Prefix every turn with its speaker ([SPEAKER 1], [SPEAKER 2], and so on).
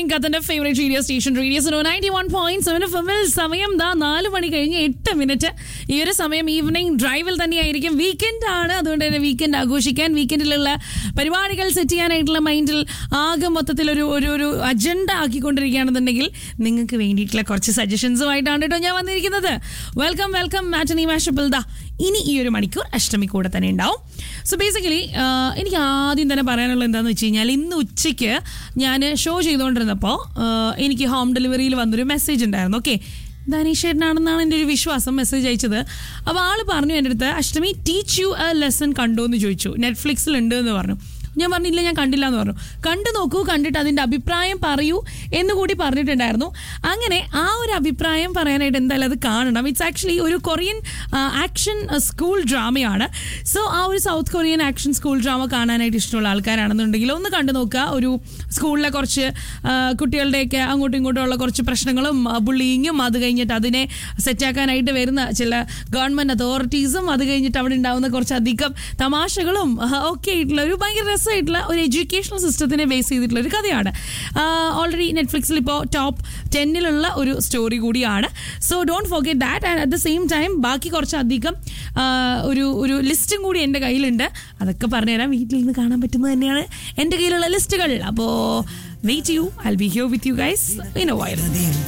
[SPEAKER 1] ഖത്തന്റെ favourite radio station radio സോ ninety one point seven F എമ്മിൽ സമയം ദാ നാല് മണി കഴിഞ്ഞ് എട്ട് മിനിറ്റ് ഈ ഒരു സമയം ഈവനിങ് ഡ്രൈവിൽ തന്നെയായിരിക്കും വീക്കെൻഡ് ആണ് അതുകൊണ്ട് തന്നെ വീക്കെൻഡ് ആഘോഷിക്കാൻ വീക്കെൻഡിലുള്ള പരിപാടികൾ സെറ്റ് ചെയ്യാനായിട്ടുള്ള മൈൻഡിൽ ആകെ മൊത്തത്തിൽ ഒരു ഒരു ഒരു അജണ്ട ആക്കിക്കൊണ്ടിരിക്കുകയാണെന്നുണ്ടെങ്കിൽ നിങ്ങൾക്ക് വേണ്ടിയിട്ടുള്ള കുറച്ച് സജഷൻസുമായിട്ടാണ് കേട്ടോ ഞാൻ വന്നിരിക്കുന്നത് വെൽക്കം വെൽക്കം മാറ്റനി മാഷപ്പിൾ ദാ ഇനി ഈ ഒരു മണിക്കൂർ അഷ്ടമി കൂടെ തന്നെ ഉണ്ടാവും സോ ബേസിക്കലി എനിക്ക് ആദ്യം തന്നെ പറയാനുള്ളത് എന്താണെന്ന് വെച്ച് കഴിഞ്ഞാൽ ഇന്ന് ഉച്ചയ്ക്ക് ഞാൻ ഷോ ചെയ്തുകൊണ്ടിരുന്നപ്പോൾ എനിക്ക് ഹോം ഡെലിവറിയിൽ വന്നൊരു മെസ്സേജ് ഉണ്ടായിരുന്നു ഓക്കെ ധനീഷേട്ടനാണെന്നാണ് എൻ്റെ ഒരു വിശ്വാസം മെസ്സേജ് അയച്ചത് അപ്പോൾ ആൾ പറഞ്ഞു എൻ്റെ അടുത്ത് അഷ്ടമി ടീച്ച് യു എ ലെസൺ കണ്ടോ എന്ന് ചോദിച്ചു നെറ്റ്ഫ്ലിക്സിൽ ഉണ്ട് എന്ന് പറഞ്ഞു ഞാൻ പറഞ്ഞില്ല ഞാൻ കണ്ടില്ല എന്ന് പറഞ്ഞു കണ്ടു നോക്കൂ കണ്ടിട്ട് അതിൻ്റെ അഭിപ്രായം പറയൂ എന്ന് കൂടി പറഞ്ഞിട്ടുണ്ടായിരുന്നു അങ്ങനെ ആ ഒരു അഭിപ്രായം പറയാനായിട്ട് എന്തായാലും അത് കാണണം ഇറ്റ്സ് ആക്ച്വലി ഒരു കൊറിയൻ ആക്ഷൻ സ്കൂൾ ഡ്രാമയാണ് സോ ആ ഒരു south Korean action school drama കാണാനായിട്ട് ഇഷ്ടമുള്ള ആൾക്കാരാണെന്നുണ്ടെങ്കിൽ ഒന്ന് കണ്ടു നോക്കുക ഒരു സ്കൂളിലെ കുറച്ച് ആ, കുട്ടികളുടെയൊക്കെ അങ്ങോട്ടും ഇങ്ങോട്ടും ഉള്ള കുറച്ച് പ്രശ്നങ്ങളും ബുള്ളിങ്ങും അത് കഴിഞ്ഞിട്ട് അതിനെ സെറ്റാക്കാനായിട്ട് വരുന്ന ചില ഗവൺമെന്റ് അതോറിറ്റീസും അത് കഴിഞ്ഞിട്ട് അവിടെ ഉണ്ടാവുന്ന കുറച്ചധികം തമാശകളും ഒക്കെ ആയിട്ടുള്ള ഒരു ഭയങ്കര രസമായിട്ടുള്ള ഒരു എഡ്യൂക്കേഷണൽ സിസ്റ്റത്തിനെ ബേസ് ചെയ്തിട്ടുള്ള ഒരു കഥയാണ് ഓൾറെഡി നെറ്റ്ഫ്ലിക്സിൽ ഇപ്പോൾ ടോപ്പ് ടെന്നിലുള്ള ഒരു സ്റ്റോറി കൂടിയാണ് so don't forget that and at the same time ബാക്കി കുറച്ചധികം ആ, ഒരു ഒരു ലിസ്റ്റും കൂടി എൻ്റെ കയ്യിലുണ്ട് അതൊക്കെ പറഞ്ഞുതരാം വീട്ടിൽ നിന്ന് കാണാൻ പറ്റുന്നത് തന്നെയാണ് എൻ്റെ കയ്യിലുള്ള ലിസ്റ്റുകൾ അപ്പോൾ വെയിറ്റ് ചെയ്യൂ I be here with you guys in a while